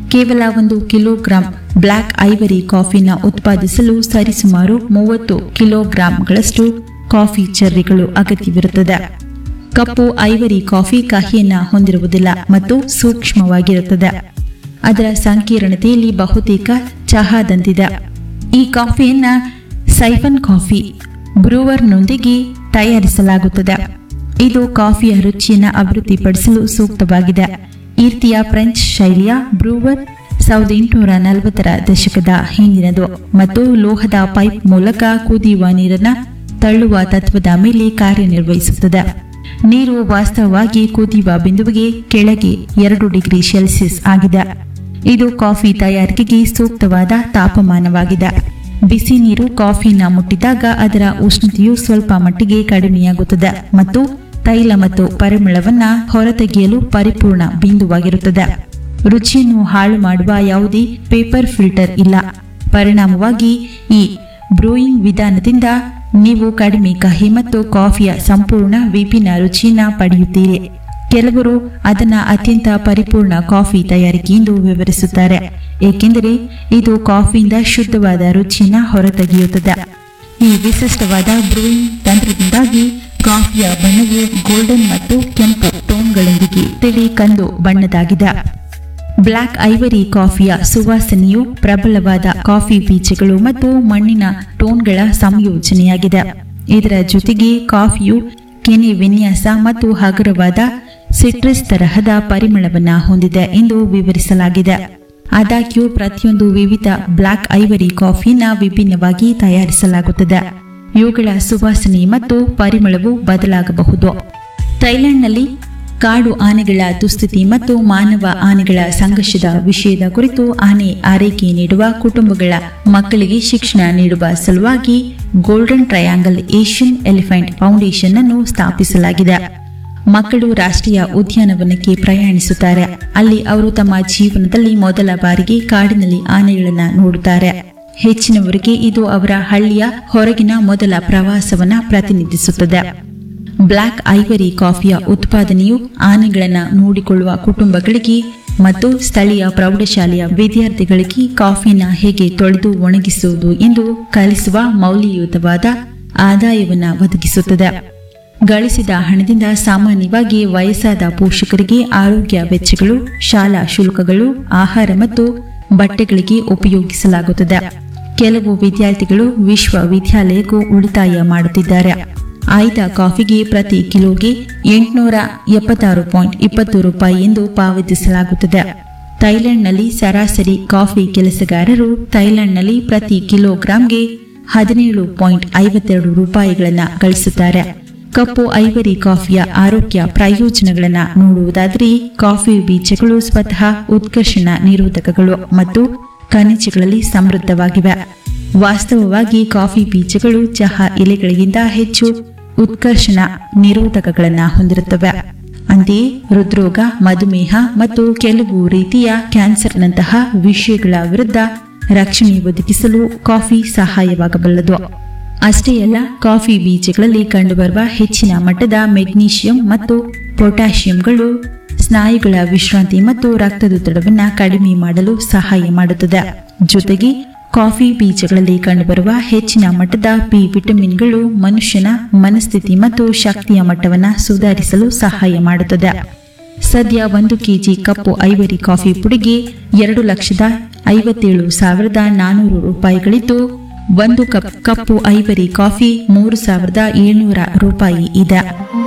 ಕೇವಲ ಒಂದು kilogram black ivory ಕಾಫಿನ ಉತ್ಪಾದಿಸಲು ಸರಿಸುಮಾರು ಮೂವತ್ತು ಕಿಲೋಗ್ರಾಂಗಳಷ್ಟು ಕಾಫಿ ಚೆರ್ರಿಗಳು ಅಗತ್ಯವಿರುತ್ತದೆ ಕಪ್ಪು ಐವರಿ ಕಾಫಿ ಕಹಿಯನ್ನ ಹೊಂದಿರುವುದಿಲ್ಲ ಮತ್ತು ಸೂಕ್ಷ್ಮವಾಗಿರುತ್ತದೆ ಅದರ ಸಂಕೀರ್ಣತೆಯಲ್ಲಿ ಬಹುತೇಕ ಚಹಾದಂತಿದೆ ಈ ಕಾಫಿಯನ್ನ ಸೈಫನ್ ಕಾಫಿ ಬ್ರೂವರ್ನೊಂದಿಗೆ ತಯಾರಿಸಲಾಗುತ್ತದೆ ಇದು ಕಾಫಿಯ ರುಚಿಯನ್ನು ಅಭಿವೃದ್ಧಿಪಡಿಸಲು ಸೂಕ್ತವಾಗಿದೆ ಈ ರೀತಿಯ ಫ್ರೆಂಚ್ ಶೈಲಿಯ ಬ್ರೂವರ್ ಸಾವಿರದ ಎಂಟುನೂರ ನಲವತ್ತರ ದಶಕದ ಹಿಂದಿನದು ಮತ್ತು ಲೋಹದ ಪೈಪ್ ಮೂಲಕ ಕುದಿಯುವ ನೀರನ್ನ ತಳ್ಳುವ ತತ್ವದ ಮೇಲೆ ಕಾರ್ಯನಿರ್ವಹಿಸುತ್ತದೆ ನೀರು ವಾಸ್ತವವಾಗಿ ಕುದಿಯುವ ಬಿಂದುವಿಗೆ ಕೆಳಗೆ ಎರಡು ಡಿಗ್ರಿ ಸೆಲ್ಸಿಯಸ್ ಆಗಿದೆ ಇದು ಕಾಫಿ ತಯಾರಿಕೆಗೆ ಸೂಕ್ತವಾದ ತಾಪಮಾನವಾಗಿದೆ ಬಿಸಿ ನೀರು ಕಾಫಿನ ಮುಟ್ಟಿದಾಗ ಅದರ ಉಷ್ಣತೆಯು ಸ್ವಲ್ಪ ಮಟ್ಟಿಗೆ ಕಡಿಮೆಯಾಗುತ್ತದೆ ಮತ್ತು ತೈಲ ಮತ್ತು ಪರಿಮಳವನ್ನ ಹೊರತೆಗೆಯಲು ಪರಿಪೂರ್ಣ ಬಿಂದುವಾಗಿರುತ್ತದೆ ರುಚಿಯನ್ನು ಹಾಳು ಮಾಡುವ ಯಾವುದೇ ಪೇಪರ್ ಫಿಲ್ಟರ್ ಇಲ್ಲ ಪರಿಣಾಮವಾಗಿ ಈ ಬ್ರೂಯಿಂಗ್ ವಿಧಾನದಿಂದ ನೀವು ಕಡಿಮೆ ಕಹಿ ಮತ್ತು ಕಾಫಿಯ ಸಂಪೂರ್ಣ ವಿಭಿನ್ನ ರುಚಿಯನ್ನ ಪಡೆಯುತ್ತೀರಿ ಕೆಲವರು ಅದನ್ನ ಅತ್ಯಂತ ಪರಿಪೂರ್ಣ ಕಾಫಿ ತಯಾರಿಕೆ ಎಂದು ವಿವರಿಸುತ್ತಾರೆ ಏಕೆಂದರೆ ಇದು ಕಾಫಿಯಿಂದ ಶುದ್ಧವಾದ ರುಚಿಯನ್ನ ಹೊರತೆಗೆಯುತ್ತದೆ ಈ ವಿಶಿಷ್ಟವಾದ ಬ್ರೂಯಿಂಗ್ ತಂತ್ರದಿಂದಾಗಿ ಕಾಫಿಯ ಬಣ್ಣವು ಗೋಲ್ಡನ್ ಮತ್ತು ಕೆಂಪು ಟೋನ್ಗಳೊಂದಿಗೆ ತಿಳಿ ಕಂದು ಬಣ್ಣದಾಗಿದೆ ಬ್ಲ್ಯಾಕ್ ಐವರಿ ಕಾಫಿಯ ಸುವಾಸನೆಯು ಪ್ರಬಲವಾದ ಕಾಫಿ ಬೀಜಗಳು ಮತ್ತು ಮಣ್ಣಿನ ಟೋನ್ಗಳ ಸಂಯೋಜನೆಯಾಗಿದೆ ಇದರ ಜೊತೆಗೆ ಕಾಫಿಯು ಕೆನೆ ವಿನ್ಯಾಸ ಮತ್ತು ಹಗುರವಾದ ಸಿಟ್ರಸ್ ತರಹದ ಪರಿಮಳವನ್ನ ಹೊಂದಿದೆ ಎಂದು ವಿವರಿಸಲಾಗಿದೆ ಆದಾಗ್ಯೂ ಪ್ರತಿಯೊಂದು ವಿವಿಧ ಬ್ಲ್ಯಾಕ್ ಐವರಿ ಕಾಫಿನ ವಿಭಿನ್ನವಾಗಿ ತಯಾರಿಸಲಾಗುತ್ತದೆ ಇವುಗಳ ಸುವಾಸನೆ ಮತ್ತು ಪರಿಮಳವು ಬದಲಾಗಬಹುದು ಥೈಲ್ಯಾಂಡ್ನಲ್ಲಿ ಕಾಡು ಆನೆಗಳ ದುಸ್ಥಿತಿ ಮತ್ತು ಮಾನವ ಆನೆಗಳ ಸಂಘರ್ಷದ ವಿಷಯದ ಕುರಿತು ಆನೆ ಆರೈಕೆ ನೀಡುವ ಕುಟುಂಬಗಳ ಮಕ್ಕಳಿಗೆ ಶಿಕ್ಷಣ ನೀಡುವ ಸಲುವಾಗಿ golden triangle Asian elephant foundation ಅನ್ನು ಸ್ಥಾಪಿಸಲಾಗಿದೆ ಮಕ್ಕಳು ರಾಷ್ಟ್ರೀಯ ಉದ್ಯಾನವನಕ್ಕೆ ಪ್ರಯಾಣಿಸುತ್ತಾರೆ ಅಲ್ಲಿ ಅವರು ತಮ್ಮ ಜೀವನದಲ್ಲಿ ಮೊದಲ ಬಾರಿಗೆ ಕಾಡಿನಲ್ಲಿ ಆನೆಗಳನ್ನ ನೋಡುತ್ತಾರೆ ಹೆಚ್ಚಿನವರಿಗೆ ಇದು ಅವರ ಹಳ್ಳಿಯ ಹೊರಗಿನ ಮೊದಲ ಪ್ರವಾಸವನ್ನ ಪ್ರತಿನಿಧಿಸುತ್ತದೆ ಬ್ಲ್ಯಾಕ್ ಐವರಿ ಕಾಫಿಯ ಉತ್ಪಾದನೆಯು ಆನೆಗಳನ್ನು ನೋಡಿಕೊಳ್ಳುವ ಕುಟುಂಬಗಳಿಗೆ ಮತ್ತು ಸ್ಥಳೀಯ ಪ್ರೌಢಶಾಲೆಯ ವಿದ್ಯಾರ್ಥಿಗಳಿಗೆ ಕಾಫಿನ ಹೇಗೆ ತೊಳೆದು ಒಣಗಿಸುವುದು ಎಂದು ಕಲಿಸುವ ಮೌಲ್ಯಯುತವಾದ ಆದಾಯವನ್ನ ಒದಗಿಸುತ್ತದೆ ಗಳಿಸಿದ ಹಣದಿಂದ ಸಾಮಾನ್ಯವಾಗಿ ವಯಸ್ಸಾದ ಪೋಷಕರಿಗೆ ಆರೋಗ್ಯ ವೆಚ್ಚಗಳು ಶಾಲಾ ಶುಲ್ಕಗಳು ಆಹಾರ ಮತ್ತು ಬಟ್ಟೆಗಳಿಗೆ ಉಪಯೋಗಿಸಲಾಗುತ್ತದೆ ಕೆಲವು ವಿದ್ಯಾರ್ಥಿಗಳು ವಿಶ್ವವಿದ್ಯಾಲಯಕ್ಕೂ ಉಳಿತಾಯ ಮಾಡುತ್ತಿದ್ದಾರೆ ಆಯ್ದ ಕಾಫಿಗೆ ಪ್ರತಿ ಕಿಲೋಗೆ ಎಂಟುನೂರ ಎಪ್ಪತ್ತಾರು ಪಾಯಿಂಟ್ ಇಪ್ಪತ್ತು ರೂಪಾಯಿ ಎಂದು ಪಾವತಿಸಲಾಗುತ್ತದೆ ಥೈಲ್ಯಾಂಡ್ನಲ್ಲಿ ಸರಾಸರಿ ಕಾಫಿ ಕೆಲಸಗಾರರು ಥೈಲ್ಯಾಂಡ್ನಲ್ಲಿ ಪ್ರತಿ ಕಿಲೋಗ್ರಾಂಗೆ ಹದಿನೇಳು ಪಾಯಿಂಟ್ ಐವತ್ತೆರಡು ರೂಪಾಯಿಗಳನ್ನು ಗಳಿಸುತ್ತಾರೆ ಕಪ್ಪು ಐವರಿ ಕಾಫಿಯ ಆರೋಗ್ಯ ಪ್ರಯೋಜನಗಳನ್ನು ನೋಡುವುದಾದರೆ ಕಾಫಿ ಬೀಜಗಳು ಸ್ವತಃ ಉತ್ಕರ್ಷಣ ನಿರೋಧಕಗಳು ಮತ್ತು ಖನಿಜಗಳಲ್ಲಿ ಸಮೃದ್ಧವಾಗಿವೆ ವಾಸ್ತವವಾಗಿ ಕಾಫಿ ಬೀಜಗಳು ಚಹಾ ಎಲೆಗಳಿಗಿಂತ ಹೆಚ್ಚು ಉತ್ಕರ್ಷಣ ನಿರೋಧಕಗಳನ್ನು ಹೊಂದಿರುತ್ತವೆ ಅಂತೆಯೇ ಹೃದ್ರೋಗ ಮಧುಮೇಹ ಮತ್ತು ಕೆಲವು ರೀತಿಯ ಕ್ಯಾನ್ಸರ್ನಂತಹ ವಿಷಯಗಳ ವಿರುದ್ಧ ರಕ್ಷಣೆ ಒದಗಿಸಲು ಕಾಫಿ ಸಹಾಯವಾಗಬಲ್ಲದು ಅಷ್ಟೇ ಅಲ್ಲ ಕಾಫಿ ಬೀಜಗಳಲ್ಲಿ ಕಂಡುಬರುವ ಹೆಚ್ಚಿನ ಮಟ್ಟದ ಮೆಗ್ನೀಷಿಯಂ ಮತ್ತು ಪೊಟ್ಯಾಷಿಯಂಗಳು ಸ್ನಾಯುಗಳ ವಿಶ್ರಾಂತಿ ಮತ್ತು ರಕ್ತದೊತ್ತಡವನ್ನು ಕಡಿಮೆ ಮಾಡಲು ಸಹಾಯ ಮಾಡುತ್ತದೆ ಜೊತೆಗೆ ಕಾಫಿ ಬೀಜಗಳಲ್ಲಿ ಕಂಡುಬರುವ ಹೆಚ್ಚಿನ ಮಟ್ಟದ ಬಿ ವಿಟಮಿನ್ಗಳು ಮನುಷ್ಯನ ಮನಸ್ಥಿತಿ ಮತ್ತು ಶಕ್ತಿಯ ಮಟ್ಟವನ್ನು ಸುಧಾರಿಸಲು ಸಹಾಯ ಮಾಡುತ್ತದೆ ಸದ್ಯ ಒಂದು ಕೆಜಿ ಕಪ್ಪು ಐವರಿ ಕಾಫಿ ಪುಡಿಗೆ ಎರಡು ಲಕ್ಷದ ಐವತ್ತೇಳು ಸಾವಿರದ ನಾನೂರು ರೂಪಾಯಿಗಳಿದ್ದು ಒಂದು ಕಪ್ ಕಪ್ಪು ಐವರಿ ಕಾಫಿ ಮೂರು ಸಾವಿರದ ಏಳ್ನೂರ ರೂಪಾಯಿ ಇದೆ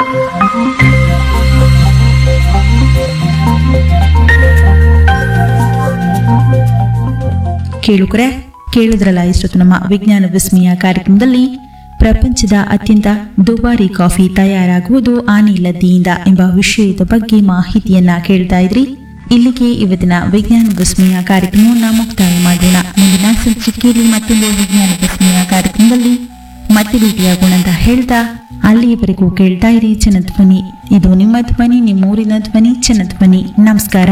ಕೇಳುಗರೆ ಕೇಳಿದ್ರಲ್ಲ ಇಷ್ಟೊತ್ತು ನಮ್ಮ ವಿಜ್ಞಾನ ವಿಸ್ಮಯ ಕಾರ್ಯಕ್ರಮದಲ್ಲಿ ಪ್ರಪಂಚದ ಅತ್ಯಂತ ದುಬಾರಿ ಕಾಫಿ ತಯಾರಾಗುವುದು ಆನೆ ಲದ್ದಿಯಿಂದ ಎಂಬ ವಿಷಯದ ಬಗ್ಗೆ ಮಾಹಿತಿಯನ್ನ ಕೇಳ್ತಾ ಇದ್ರಿ ಇಲ್ಲಿಗೆ ಇವತ್ತಿನ ವಿಜ್ಞಾನ ವಿಸ್ಮಯ ಕಾರ್ಯಕ್ರಮವನ್ನು ಮುಕ್ತಾಯ ಮಾಡೋಣ ಮುಂದಿನ ಸಂಚಿಕೆಯಲ್ಲಿ ಮತ್ತೊಂದು ವಿಜ್ಞಾನ ವಿಸ್ಮಯ ಕಾರ್ಯಕ್ರಮದಲ್ಲಿ ಮತ್ತೆ ಭೇಟಿಯಾಗೋಣ ಅಂತ ಹೇಳ್ತಾ ಅಲ್ಲಿಯವರೆಗೂ ಕೇಳ್ತಾ ಇರಿ ಜನಧ್ವನಿ ಇದು ನಿಮ್ಮ ಧ್ವನಿ ನಿಮ್ಮೂರಿನ ಧ್ವನಿ ಜನಧ್ವನಿ ನಮಸ್ಕಾರ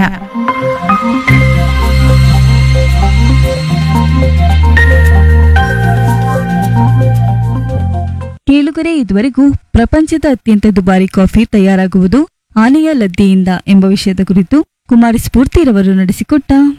ಕೇಳುಗರೆ ಇದುವರೆಗೂ ಪ್ರಪಂಚದ ಅತ್ಯಂತ ದುಬಾರಿ ಕಾಫಿ ತಯಾರಾಗುವುದು ಆನೆಯ ಲದ್ದಿಯಿಂದ ಎಂಬ ವಿಷಯದ ಕುರಿತು ಕುಮಾರಿ ಸ್ಫೂರ್ತಿರವರು ನಡೆಸಿಕೊಟ್ಟ